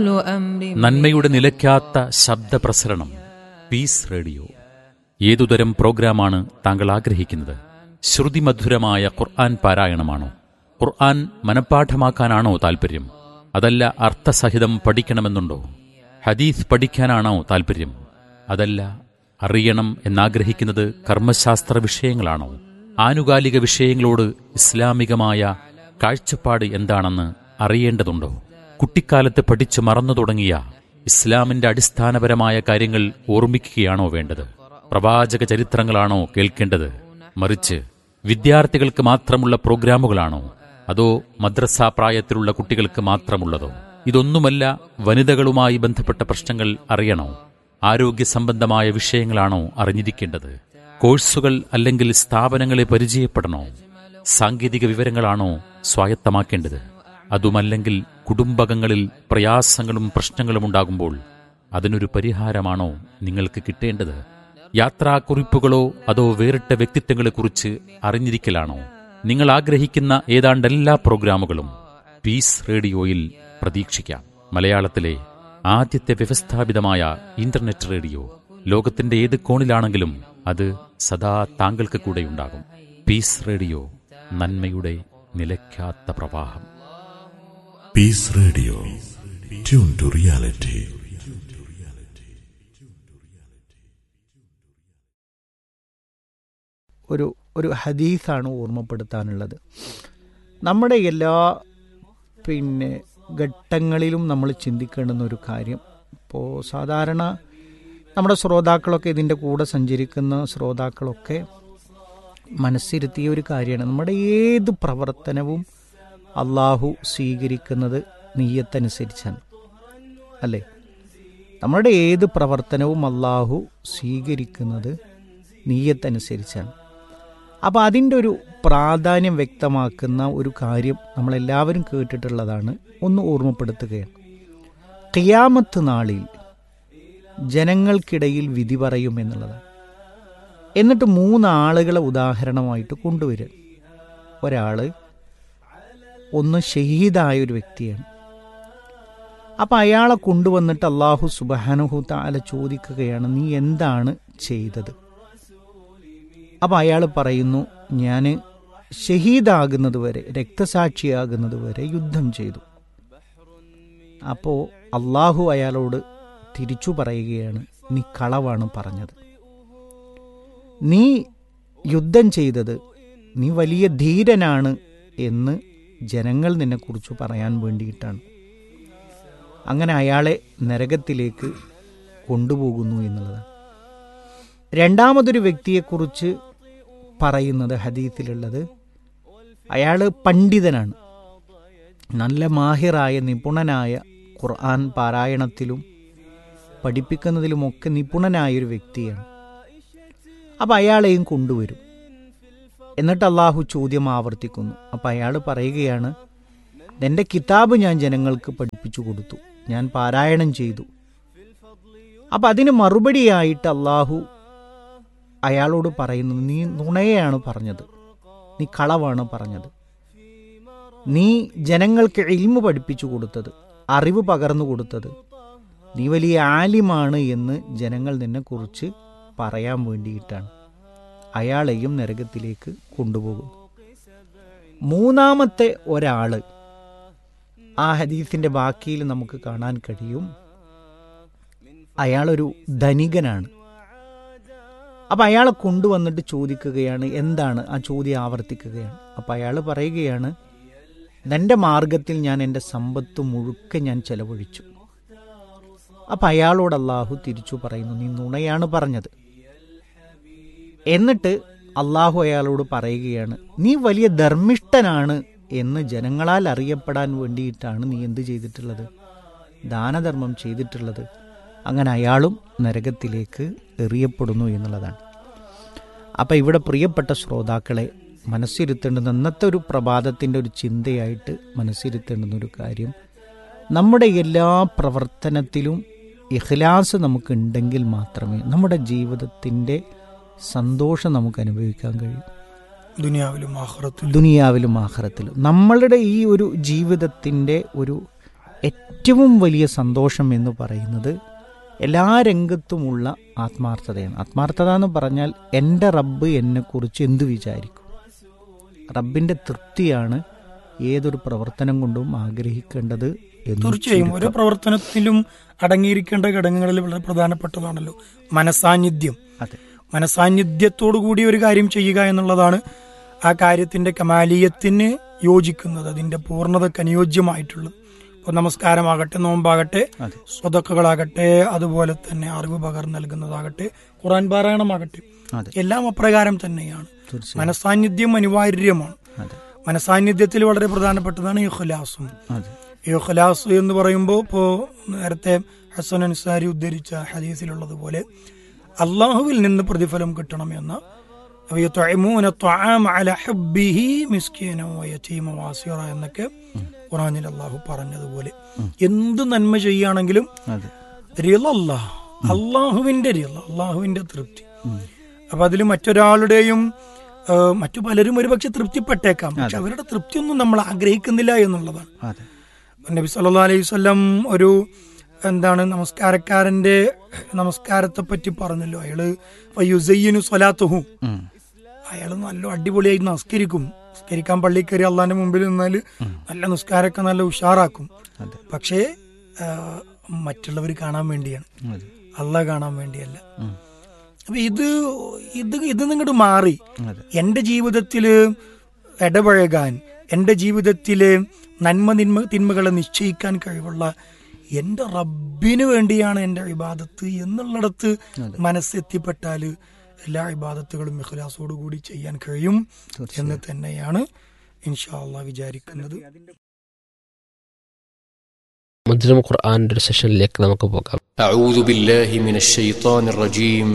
നന്മയുടെ നിലയ്ക്കാത്ത ശബ്ദപ്രസരണം piece radio ഏതുതരം പ്രോഗ്രാമാണ് താങ്കൾ ആഗ്രഹിക്കുന്നത് ശ്രുതിമധുരമായ ഖുർആൻ പാരായണമാണോ ഖുർആൻ മനഃപ്പാഠമാക്കാനാണോ താൽപ്പര്യം അതല്ല അർത്ഥസഹിതം പഠിക്കണമെന്നുണ്ടോ ഹദീസ് പഠിക്കാനാണോ താൽപ്പര്യം അതല്ല അറിയണം എന്നാഗ്രഹിക്കുന്നത് കർമ്മശാസ്ത്ര വിഷയങ്ങളാണോ ആനുകാലിക വിഷയങ്ങളോട് ഇസ്ലാമികമായ കാഴ്ചപ്പാട് എന്താണെന്ന് അറിയേണ്ടതുണ്ടോ കുട്ടിക്കാലത്ത് പഠിച്ചു മറന്നു തുടങ്ങിയ ഇസ്ലാമിന്റെ അടിസ്ഥാനപരമായ കാര്യങ്ങൾ ഓർമ്മിക്കുകയാണോ വേണ്ടത് പ്രവാചക ചരിത്രങ്ങളാണോ കേൾക്കേണ്ടത് മറിച്ച് വിദ്യാർത്ഥികൾക്ക് മാത്രമുള്ള പ്രോഗ്രാമുകളാണോ അതോ മദ്രസ പ്രായത്തിലുള്ള കുട്ടികൾക്ക് മാത്രമുള്ളതോ ഇതൊന്നുമല്ല വനിതകളുമായി ബന്ധപ്പെട്ട പ്രശ്നങ്ങൾ അറിയണോ ആരോഗ്യ സംബന്ധമായ വിഷയങ്ങളാണോ അറിഞ്ഞിരിക്കേണ്ടത് കോഴ്സുകൾ അല്ലെങ്കിൽ സ്ഥാപനങ്ങളെ പരിചയപ്പെടണോ സാങ്കേതിക വിവരങ്ങളാണോ സ്വായത്തമാക്കേണ്ടത് അതുമല്ലെങ്കിൽ കുടുംബകങ്ങളിൽ പ്രയാസങ്ങളും പ്രശ്നങ്ങളും ഉണ്ടാകുമ്പോൾ അതിനൊരു പരിഹാരമാണോ നിങ്ങൾക്ക് കിട്ടേണ്ടത് യാത്രാക്കുറിപ്പുകളോ അതോ വേറിട്ട വ്യക്തിത്വങ്ങളെക്കുറിച്ച് അറിഞ്ഞിരിക്കലാണോ നിങ്ങൾ ആഗ്രഹിക്കുന്ന ഏതാണ്ട് എല്ലാ പ്രോഗ്രാമുകളും പീസ് റേഡിയോയിൽ പ്രതീക്ഷിക്കാം മലയാളത്തിലെ ആദ്യത്തെ വ്യവസ്ഥാപിതമായ ഇന്റർനെറ്റ് റേഡിയോ ലോകത്തിന്റെ ഏത് കോണിലാണെങ്കിലും അത് സദാ താങ്കൾക്ക് കൂടെയുണ്ടാകും പീസ് റേഡിയോ നന്മയുടെ നിലയ്ക്കാത്ത പ്രവാഹം peace radio tune to reality ഒരു ഒരു ഹദീസാണ് ഓർമ്മപ്പെടുത്താനുള്ളത് നമ്മുടെ എല്ലാ പിന്നെ ഘട്ടങ്ങളിലും നമ്മൾ ചിന്തിക്കേണ്ടുന്ന ഒരു കാര്യം ഇപ്പോൾ സാധാരണ നമ്മുടെ ശ്രോതാക്കളൊക്കെ ഇതിൻ്റെ കൂടെ സഞ്ചരിക്കുന്ന ശ്രോതാക്കളൊക്കെ മനസ്സിരുത്തിയ ഒരു കാര്യമാണ് നമ്മുടെ ഏത് പ്രവർത്തനവും അള്ളാഹു സ്വീകരിക്കുന്നത് നീയത്തനുസരിച്ചാണ് അല്ലേ നമ്മുടെ ഏത് പ്രവർത്തനവും അള്ളാഹു സ്വീകരിക്കുന്നത് നീയത്തനുസരിച്ചാണ് അപ്പോൾ അതിൻ്റെ ഒരു പ്രാധാന്യം വ്യക്തമാക്കുന്ന ഒരു കാര്യം നമ്മളെല്ലാവരും കേട്ടിട്ടുള്ളതാണ് ഒന്ന് ഓർമ്മപ്പെടുത്തുകയാണ് ഖിയാമത്ത് നാളിൽ ജനങ്ങൾക്കിടയിൽ വിധി പറയും എന്നുള്ളതാണ് എന്നിട്ട് മൂന്നാളുകളെ ഉദാഹരണമായിട്ട് കൊണ്ടുവരിക ഒരാൾ ഒന്ന് ഷഹീദായ ഒരു വ്യക്തിയാണ് അപ്പം അയാളെ കൊണ്ടുവന്നിട്ട് അള്ളാഹു സുബാനുഹു താല ചോദിക്കുകയാണ് നീ എന്താണ് ചെയ്തത് അപ്പം അയാൾ പറയുന്നു ഞാൻ ഷഹീദാകുന്നത് വരെ രക്തസാക്ഷിയാകുന്നത് വരെ യുദ്ധം ചെയ്തു അപ്പോൾ അള്ളാഹു അയാളോട് തിരിച്ചു പറയുകയാണ് നീ കളവാണ് പറഞ്ഞത് നീ യുദ്ധം ചെയ്തത് നീ വലിയ ധീരനാണ് എന്ന് ജനങ്ങൾ നിന്നെക്കുറിച്ച് പറയാൻ വേണ്ടിയിട്ടാണ് അങ്ങനെ അയാളെ നരകത്തിലേക്ക് കൊണ്ടുപോകുന്നു എന്നുള്ളതാണ് രണ്ടാമതൊരു വ്യക്തിയെക്കുറിച്ച് പറയുന്നത് ഹദീത്തിലുള്ളത് അയാൾ പണ്ഡിതനാണ് നല്ല മാഹിറായ നിപുണനായ ഖുർആൻ പാരായണത്തിലും പഠിപ്പിക്കുന്നതിലുമൊക്കെ നിപുണനായൊരു വ്യക്തിയാണ് അപ്പം അയാളെയും കൊണ്ടുവരും എന്നിട്ട് അള്ളാഹു ചോദ്യം ആവർത്തിക്കുന്നു അപ്പം അയാൾ പറയുകയാണ് എൻ്റെ കിതാബ് ഞാൻ ജനങ്ങൾക്ക് പഠിപ്പിച്ചു കൊടുത്തു ഞാൻ പാരായണം ചെയ്തു അപ്പം അതിന് മറുപടിയായിട്ട് അള്ളാഹു അയാളോട് പറയുന്നത് നീ നുണയെയാണ് പറഞ്ഞത് നീ കളവാണ് പറഞ്ഞത് നീ ജനങ്ങൾക്ക് ഇൽമു പഠിപ്പിച്ചു കൊടുത്തത് അറിവ് പകർന്നു കൊടുത്തത് നീ വലിയ ആലിമാണ് എന്ന് ജനങ്ങൾ നിന്നെക്കുറിച്ച് പറയാൻ വേണ്ടിയിട്ടാണ് അയാളെയും നരകത്തിലേക്ക് കൊണ്ടുപോകും മൂന്നാമത്തെ ഒരാള് ആ ഹദീസിന്റെ ബാക്കിയിൽ നമുക്ക് കാണാൻ കഴിയും അയാളൊരു ധനികനാണ് അപ്പം അയാളെ കൊണ്ടുവന്നിട്ട് ചോദിക്കുകയാണ് എന്താണ് ആ ചോദ്യം ആവർത്തിക്കുകയാണ് അപ്പം അയാൾ പറയുകയാണ് എൻ്റെ മാർഗത്തിൽ ഞാൻ എൻ്റെ സമ്പത്ത് മുഴുക്കെ ഞാൻ ചെലവഴിച്ചു അപ്പം അയാളോട് അള്ളാഹു തിരിച്ചു പറയുന്നു നീ നുണയാണ് പറഞ്ഞത് എന്നിട്ട് അള്ളാഹു അയാളോട് പറയുകയാണ് നീ വലിയ ധർമ്മിഷ്ഠനാണ് എന്ന് ജനങ്ങളാൽ അറിയപ്പെടാൻ വേണ്ടിയിട്ടാണ് നീ എന്ത് ചെയ്തിട്ടുള്ളത് ദാനധർമ്മം ചെയ്തിട്ടുള്ളത് അങ്ങനെ അയാളും നരകത്തിലേക്ക് എറിയപ്പെടുന്നു എന്നുള്ളതാണ് അപ്പം ഇവിടെ പ്രിയപ്പെട്ട ശ്രോതാക്കളെ മനസ്സിരുത്തേണ്ടുന്ന ഇന്നത്തെ ഒരു പ്രഭാതത്തിൻ്റെ ഒരു ചിന്തയായിട്ട് മനസ്സിരുത്തേണ്ടുന്ന ഒരു കാര്യം നമ്മുടെ എല്ലാ പ്രവർത്തനത്തിലും ഇഖ്ലാസ് നമുക്കുണ്ടെങ്കിൽ മാത്രമേ നമ്മുടെ ജീവിതത്തിൻ്റെ സന്തോഷം നമുക്ക് അനുഭവിക്കാൻ കഴിയൂ ദുനിയാവിലും ആഹ്റത്തിലും ദുനിയാവിലും ആഹ്റത്തിലും നമ്മളുടെ ഈ ഒരു ജീവിതത്തിൻ്റെ ഒരു ഏറ്റവും വലിയ സന്തോഷം എന്ന് പറയുന്നത് എല്ലാ രംഗത്തുമുള്ള ആത്മാർത്ഥതയാണ് ആത്മാർത്ഥത എന്ന് പറഞ്ഞാൽ എൻ്റെ റബ്ബ് എന്നെക്കുറിച്ച് എന്തു വിചാരിക്കും റബ്ബിൻ്റെ തൃപ്തിയാണ് ഏതൊരു പ്രവർത്തനം കൊണ്ടും ആഗ്രഹിക്കേണ്ടത് എന്ന് തീർച്ചയായും ഓരോ ചുരുക്കം. പ്രവർത്തനത്തിലും അടങ്ങിയിരിക്കേണ്ട ഘടകങ്ങളിൽ വളരെ പ്രധാനപ്പെട്ടതാണല്ലോ മനസാന്നിധ്യം അതെ മനസാന്നിധ്യത്തോടു കൂടി ഒരു കാര്യം ചെയ്യുക എന്നുള്ളതാണ് ആ കാര്യത്തിന്റെ കമാലീയത്തിന് യോജിക്കുന്നത് അതിന്റെ പൂർണ്ണതക്ക് അനുയോജ്യമായിട്ടുള്ളത് ഇപ്പോൾ നമസ്കാരമാകട്ടെ നോമ്പാകട്ടെ അതെ സ്വതക്കുകളാകട്ടെ അതുപോലെ തന്നെ അറിവ് പകർന്നു നൽകുന്നതാകട്ടെ ഖുറാൻ പാരായണമാകട്ടെ അതെ എല്ലാം അപ്രകാരം തന്നെയാണ് തീർച്ചയായും മനസാന്നിധ്യം അനിവാര്യമാണ് അതെ മനസാന്നിധ്യത്തിൽ വളരെ പ്രധാനപ്പെട്ടതാണ് ഇഖ്ലാസും അതെ ഇഖ്ലാസ് എന്ന് പറയുമ്പോൾ ഇപ്പോൾ നേരത്തെ ഹസൻ അൻസാരി ഉദ്ധരിച്ച ഹദീസിലുള്ളതുപോലെ അള്ളാഹുവിൽ നിന്ന് പ്രതിഫലം കിട്ടണമെന്ന ويطعمون الطعام على حبه مسكينا ويتيما واسيرا എന്നൊക്കെ ഖുറാനിൽ അള്ളാഹു പറഞ്ഞതുപോലെ എന്ത് നന്മ ചെയ്യുകയാണെങ്കിലും അതെ റിയൽ അള്ളാഹ് അള്ളാഹുവിന്റെ റിയൽ അള്ളാഹുവിന്റെ തൃപ്തി അപ്പൊ അതിൽ മറ്റൊരാളുടെയും ആ, മറ്റു പലരും ഒരുപക്ഷെ തൃപ്തിപ്പെട്ടേക്കാം പക്ഷെ അവരുടെ തൃപ്തിയൊന്നും നമ്മൾ ആഗ്രഹിക്കുന്നില്ല എന്നുള്ളതാണ് അതെ നബി സല്ലാ അലൈഹി വല്ലം ഒരു എന്താണ് നമസ്കാരക്കാരന്റെ നമസ്കാരത്തെ പറ്റി പറഞ്ഞല്ലോ അയാള് ഫയുസയ്യിനു സ്വലാത്തുഹു ഉം. അയാൾ നല്ല അടിപൊളിയായി നമസ്കരിക്കും നമസ്കരിക്കാൻ പള്ളി കയറി അള്ളാന്റെ മുമ്പിൽ നിന്നാൽ നല്ല നിസ്കാരമൊക്കെ നല്ല ഉഷാറാക്കും അതെ പക്ഷേ ആ, മറ്റുള്ളവർ കാണാൻ വേണ്ടിയാണ് അതെ അള്ളാഹ് കാണാൻ വേണ്ടിയല്ല ഉം. അപ്പൊ ഇത് ഇത് ഇത് നിങ്ങോട്ട് മാറി അതെ എൻ്റെ ജീവിതത്തിൽ ഇടപഴകാൻ എൻ്റെ ജീവിതത്തിൽ നന്മ നിന്മ തിന്മകളെ നിശ്ചയിക്കാൻ കഴിവുള്ള എൻ്റെ റബ്ബിന് വേണ്ടിയാണ് എൻ്റെ ഇബാദത്ത് എന്നുള്ളിടത്ത് മനസ്സെത്തിപ്പെട്ടാൽ എല്ലാ ഇബാദത്തുകളും ഇഖ്ലാസോടു കൂടി ചെയ്യാൻ കഴിയും എന്ന് തന്നെയാണ് ഇൻഷാല്ല വിചാരിക്കുന്നത് മധുരം ഖുർആാൻ്റെ ഒരു സെഷനിലേക്ക് നമുക്ക് പോകാം أعوذ بالله من الشيطان الرجيم